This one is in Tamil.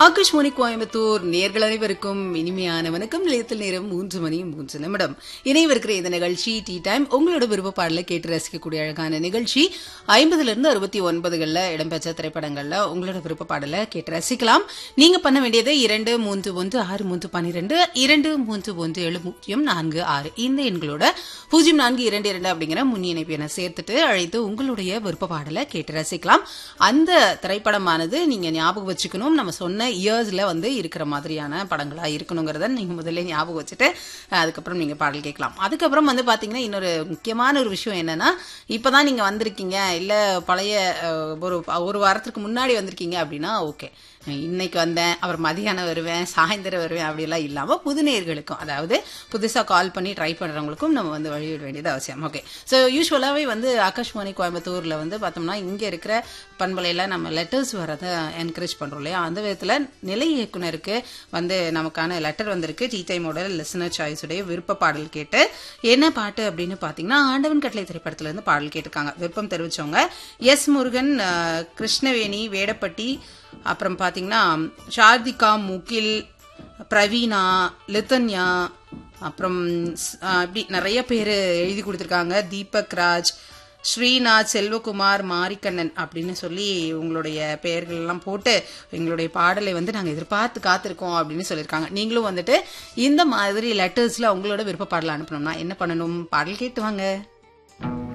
ஆகாஷ்வாணி கோயம்புத்தூர் நேர்கள் அனைவருக்கும் இனிமையான வணக்கம் நிலையத்தில் நேரம் மூன்று மணி மூன்று நிமிடம் இணைவிருக்கிற இந்த நிகழ்ச்சி டீ டைம் உங்களோட விருப்ப பாடலை கேட்டு ரசிக்கக்கூடிய அழகான நிகழ்ச்சி ஐம்பதுல இருந்து அறுபத்தி ஒன்பதுகள்ல இடம்பெற்ற திரைப்படங்கள்ல உங்களோட விருப்ப பாடலை கேட்டு ரசிக்கலாம் நீங்க பண்ண வேண்டியது இரண்டு மூன்று ஒன்று ஆறு மூன்று பன்னிரெண்டு இரண்டு மூன்று ஒன்று ஏழு பூஜ்ஜியம் நான்கு ஆறு இந்த எண்களோட பூஜ்ஜியம் நான்கு இரண்டு இரண்டு அப்படிங்கிற முன் இணைப்பு என சேர்த்துட்டு அழைத்து உங்களுடைய விருப்ப பாடலை கேட்டு ரசிக்கலாம் அந்த திரைப்படமானது நீங்க ஞாபகம் வச்சுக்கணும் நம்ம சொன்ன இயர்ஸ்ல வந்து இருக்கிற மாதிரியான படங்களா இருக்கணுங்கிறத நீங்க முதல்ல ஞாபகம் வச்சுட்டு அஹ், அதுக்கப்புறம் நீங்க பாடல் கேட்கலாம் அதுக்கப்புறம் வந்து பாத்தீங்கன்னா இன்னொரு முக்கியமான ஒரு விஷயம் என்னன்னா இப்பதான் நீங்க வந்திருக்கீங்க இல்ல பழைய அஹ், ஒரு ஒரு வாரத்துக்கு முன்னாடி வந்திருக்கீங்க அப்படின்னா ஓகே இன்னைக்கு வந்தேன் அப்புறம் மதியானம் வருவேன் சாயந்தரம் வருவேன் அப்படிலாம் இல்லாம புது நேயர்களுக்கும் அதாவது புதுசா கால் பண்ணி ட்ரை பண்றவங்களுக்கும் நம்ம வந்து வழிவிட வேண்டியது அவசியம் ஓகே ஸோ யூஸ்வலாகவே வந்து ஆகாஷ்வாணி கோயம்புத்தூர்ல வந்து பார்த்தோம்னா இங்க இருக்கிற பண்பலையில நம்ம லெட்டர்ஸ் வரதை என்கரேஜ் பண்றோம் இல்லையா அந்த விதத்துல நிலை இயக்குனருக்கு வந்து நமக்கான லெட்டர் வந்திருக்கு டி டைமோட லிசனர் சாய்ஸ் உடைய விருப்ப பாடல் கேட்டு என்ன பாட்டு அப்படின்னு பாத்தீங்கன்னா ஆண்டவன் கட்டளை திரைப்படத்துல இருந்து பாடல் கேட்டிருக்காங்க விருப்பம் தெரிவிச்சவங்க எஸ் முருகன் அஹ், கிருஷ்ணவேணி வேடப்பட்டி அப்புறம் பாத்தீங்கன்னா சார்திகா முகில் பிரவீனா லித்தன்யா அப்புறம் ஸ்- அஹ், இப்படி நிறைய பேர் எழுதி கொடுத்துருக்காங்க தீபக் ராஜ் ஸ்ரீநாத் செல்வகுமார் மாரிக்கண்ணன் அப்படின்னு சொல்லி உங்களுடைய பெயர்கள் எல்லாம் போட்டு எங்களுடைய பாடலை வந்து நாங்கள் எதிர்பார்த்து காத்திருக்கோம் அப்படின்னு சொல்லியிருக்காங்க நீங்களும் வந்துட்டு இந்த மாதிரி லெட்டர்ஸ்ல உங்களோட விருப்ப பாடலை அனுப்பணும்னா என்ன பண்ணணும் பாடல் கேட்டு வாங்க